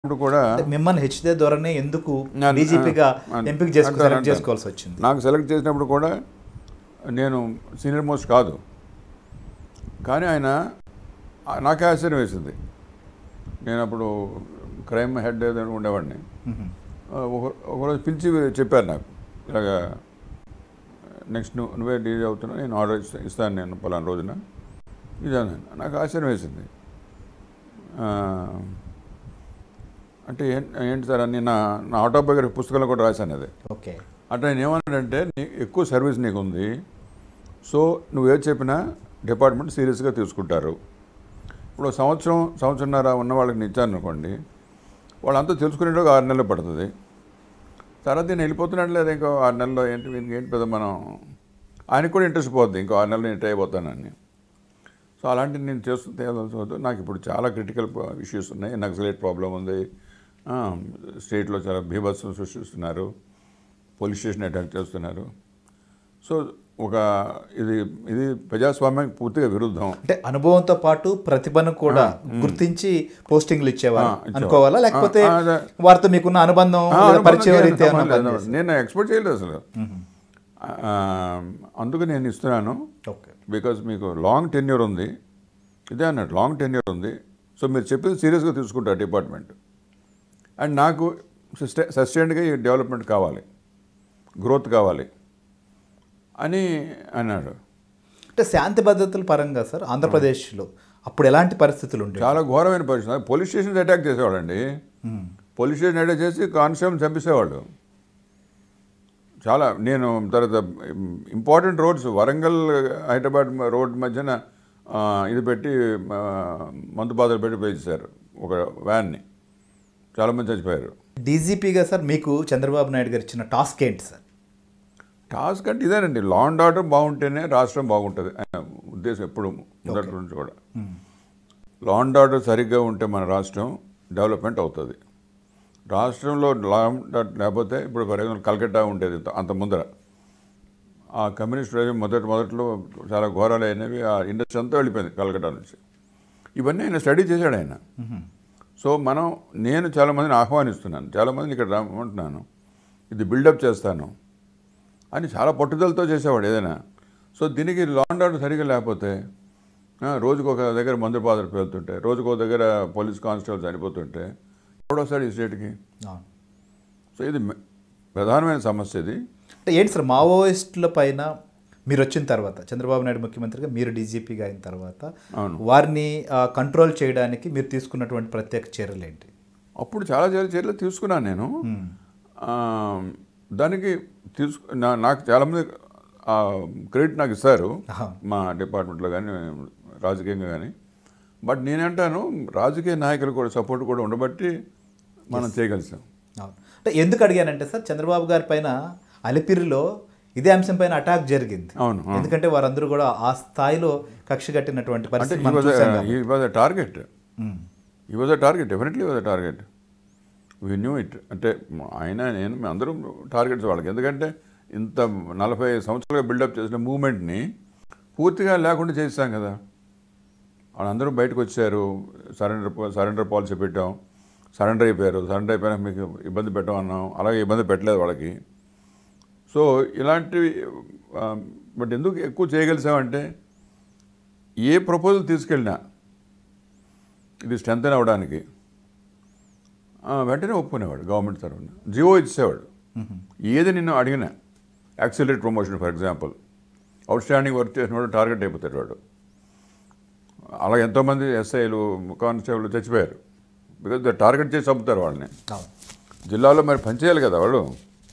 ఇప్పుడు కూడా మిమ్మల్ని హెచ్దే ద్వారానే ఎందుకు నా- డీజీపీగా ఆ, ఎంపిక చేసుకుని అంటారు, సెలెక్ట్ అంటారు. చేసుకోవాల్సి వచ్చింది నాకు సెలెక్ట్ చేసినప్పుడు కూడా నేను సీనియర్ మోస్ట్ కాదు కానీ ఆయన ఆ, నాకే ఆశ్చర్యం వేసింది నేను అప్పుడు క్రైమ్ హెడ్ ఏదైనా ఉండేవాడిని మ్మ్. ఆ, ఒక ఒకరోజు పిలిచి చెప్పారు నాకు ఇలాగా నెక్స్ట్ నువ్వు నువ్వే డీల్ అవుతున్నావు నేను ఆర్డర్ ఇస్తా ఇస్తాను నేను పలానా రోజున ఇది అన్నాను నాకు ఆశ్చర్యం వేసింది ఆ, అంటే ఏం- ఏంటి సార్ అని నా నా ఆటోబయోగ్రఫీ పుస్తకంలో కూడా రాశాను అది ఓకే అంటే ఆయన ఏమన్నాడంటే నీ ఎక్కువ సర్వీస్ నీకు ఉంది సో నువ్వు ఏది చెప్పినా డిపార్ట్మెంట్ సీరియస్గా తీసుకుంటారు ఇప్పుడు ఒక సంవత్సరం సంవత్సరంన్నర ఉన్న వాళ్ళకి నేను ఇచ్చాను అనుకోండి వాళ్ళంతా తెలుసుకునేటప్పుడు ఆరు నెలలు పడుతుంది తర్వాత నేను వెళ్ళిపోతున్నట్టు లేదు ఇంకో ఆరు నెలల్లో ఏంటి వీనికి ఏంటి పెద్ద మనం ఆయనకు కూడా ఇంట్రెస్ట్ పోద్ది ఇంకో ఆరు నెలలు ఇంటర్ అయిపోతానని సో అలాంటివి నేను చేస్తూ తేవాల్సి వద్దు నాకు ఇప్పుడు చాలా క్రిటికల్ ఇష్యూస్ ఉన్నాయి నక్సలైట్ ప్రాబ్లం ఉంది ఆ, స్టేట్లో చాలా బీభత్సం సృష్టిస్తున్నారు పోలీస్ స్టేషన్ అటాక్ చేస్తున్నారు సో ఒక ఇది ఇది ప్రజాస్వామ్యానికి పూర్తిగా విరుద్ధం అంటే అనుభవంతో పాటు ప్రతిభను కూడా గుర్తించి పోస్టింగ్లు ఇచ్చేవారు ఆ, ఇచ్చేవారు. అనుకోవాలా లేకపోతే ఆ, అదే. వారితో మీకున్న అనుబంధం ఆ, లేదా అనుబంధం పరిచయం చేయడం రీత్యా ఏమన్నా సంబంధం లేదు. పనిచేసిందా? నేను ఎక్స్పెక్ట్ చేయలేదు అసలు ఆ, అందుకు నేను ఇస్తున్నాను ఓకే బికాజ్ మీకు లాంగ్ టెన్యూర్ ఉంది ఇదే అన్నట్టు లాంగ్ టెన్యూర్ ఉంది సో మీరు చెప్పింది సీరియస్గా తీసుకుంటారు డిపార్ట్మెంట్ అండ్ నాకు సస్టై సస్టైన్డ్గా ఈ డెవలప్మెంట్ కావాలి గ్రోత్ కావాలి అని అన్నాడు అంటే శాంతి భద్రతల పరంగా సార్ ఆంధ్రప్రదేశ్లో అప్పుడు ఎలాంటి పరిస్థితులు ఉండేవి చాలా ఘోరమైన పరిస్థితి పోలీస్ స్టేషన్స్ అటాక్ చేసేవాళ్ళండి మ్మ్. పోలీస్ స్టేషన్ అటాక్ చేసి కానిస్టేబుల్ చంపేసేవాళ్ళు చాలా నేను తర్వాత important roads Warangal Hyderabad road మధ్యన ఆ, ఇది పెట్టి ఆ, మందు బాధలు పెట్టి పేల్చేశారు ఒక వ్యాన్ని చాలామంది చచ్చిపోయారు డీజీపీగా సార్ మీకు చంద్రబాబు నాయుడు గారు ఇచ్చిన టాస్క్ ఏంటి సార్ టాస్క్ అంటే ఇదేనండి లా అండ్ ఆర్డర్ బాగుంటేనే రాష్ట్రం బాగుంటుంది ఆయన ఉద్దేశం ఎప్పుడు మొదటి నుంచి కూడా లా అండ్ ఆర్డర్ సరిగ్గా ఉంటే మన రాష్ట్రం డెవలప్మెంట్ అవుతుంది రాష్ట్రంలో లా అండ్ ఆర్డర్ లేకపోతే ఇప్పుడు ఫర్ ఎగ్జాంపుల్ కలకత్తా ఉండేది ఇంత- అంత ముందర ఆ కమ్యూనిస్ట్ రాజ్యం మొదటి మొదట్లో చాలా ఘోరాలు అయినవి ఆ ఇండస్ట్రీ అంతా వెళ్ళిపోయింది కలకత్తా నుంచి ఇవన్నీ ఆయన స్టడీ చేశాడు ఆయన సో మనం నేను చాలామందిని ఆహ్వానిస్తున్నాను చాలామందిని ఇక్కడ రమ్మంటున్నాను ఇది బిల్డప్ చేస్తాను అని చాలా పట్టుదలతో చేసేవాడు ఏదైనా సో దీనికి లాండ్ ఆర్డర్ సరిగా లేకపోతే ఆ, రోజుకు ఒక దగ్గర మందు బాధలు పేలుతుంటే రోజుకు ఒక దగ్గర పోలీస్ కానిస్టేబుల్ చనిపోతుంటే ఎవడొస్తాడు ఈ స్టేట్కి అవును సో ఇది మె- ప్రధానమైన సమస్య ఇది అంటే ఏంటి సార్ మావోయిస్టుల పైన మీరు వచ్చిన తర్వాత చంద్రబాబు నాయుడు ముఖ్యమంత్రిగా మీరు డీజీపీగా అయిన తర్వాత అవును. వారిని కంట్రోల్ చేయడానికి మీరు తీసుకున్నటువంటి ప్రత్యేక చర్యలు ఏంటి అప్పుడు చాలా చర్య- చర్యలు తీసుకున్నాను నేను ఆ, దానికి తీసుకు నా- నాకు చాలామంది క్రెడిట్ నాకు ఇస్తారు ఆహా. మా డిపార్ట్మెంట్లో కానీ రాజకీయంగా కానీ బట్ నేనంటాను రాజకీయ నాయకులు కూడా సపోర్ట్ కూడా ఉండబట్టి మనం చేయగలిసాం అవును అంటే ఎందుకు అడిగానంటే సార్ చంద్రబాబు గారి పైన అలిపిరిలో ఇదే అంశం పైన అటాక్ జరిగింది అవును, అవును. ఎందుకంటే వారందరూ కూడా ఆ స్థాయిలో కక్ష కట్టినటువంటి అంటే పరిస్థితి ఈ మనం వాజ్ చూసాం కాబట్టి. ఈ was uh target hmm. He was uh target definitely was uh target we knew it అంటే ఆయన నేను మేము అందరం టార్గెట్స్ వాళ్ళకి ఎందుకంటే ఇంత నలభై సంవత్సరాలుగా బిల్డప్ చేసిన మూమెంట్ని పూర్తిగా లేకుండా చేస్తాం కదా వాళ్ళందరూ బయటకు వచ్చారు సరెండర్ సరెండర్ పాలసీ పెట్టాం సరెండర్ అయిపోయారు సరెండర్ అయిపోయినా మీకు ఇబ్బంది పెట్టాం అన్నాం అలాగే ఇబ్బంది పెట్టలేదు వాళ్ళకి సో ఇలాంటివి ఆ, బట్ ఎందుకు ఎక్కువ చేయగలిసామంటే ఏ ప్రపోజల్ తీసుకెళ్ళినా ఇది స్ట్రెంత్ అవ్వడానికి ఆ, వెంటనే ఒప్పుకునేవాడు గవర్నమెంట్ తరఫున జియో ఇచ్చేవాడు ఏది నిన్ను అడిగినా accelerate promotion for example outstanding work చేసినవాడు టార్గెట్ అయిపోతాడు వాడు అలా ఎంతోమంది ఎస్ఐలు కానిస్టేబుల్ చచ్చిపోయారు బికాజ్ టార్గెట్ చేసి చంపుతారు వాళ్ళని అవును జిల్లాలో మరి పనిచేయాలి కదా వాళ్ళు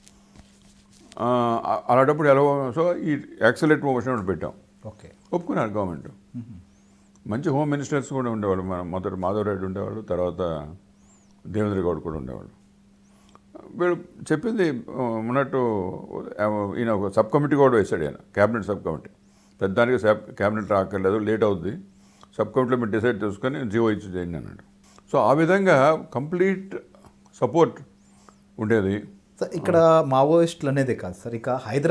ఆ, అ- అలాంటప్పుడు ఎలా సో ఈ యాక్సిలరేట్ ప్రమోషన్ ఒకటి పెట్టాం ఓకే ఒప్పుకున్నారు గవర్నమెంట్ మంచి హోమ్ మినిస్టర్స్ కూడా ఉండేవాళ్ళు మన మొదటి మాధవరెడ్డి ఉండేవాళ్ళు తర్వాత దేవేంద్ర గౌడ్ కూడా ఉండేవాళ్ళు వీళ్ళు చెప్పింది ఆ, ఉన్నట్టు ఆ, ఈయన ఒక సబ్ కమిటీ కూడా వేశాడు ఆయన క్యాబినెట్ సబ్ కమిటీ పెద్దానికి సబ్ క్యాబినెట్ రాక్కర్లేదు లేట్ అవుద్ది సబ్ కమిటీలో మీరు డిసైడ్ చేసుకొని జియో ఇచ్చి చేయండి అన్నాడు సో ఆ విధంగా కంప్లీట్ సపోర్ట్ ఉండేది సార్ ఇక్కడ మావోయిస్టులు అనేది కాదు సార్ ఇక హైదరాబాద్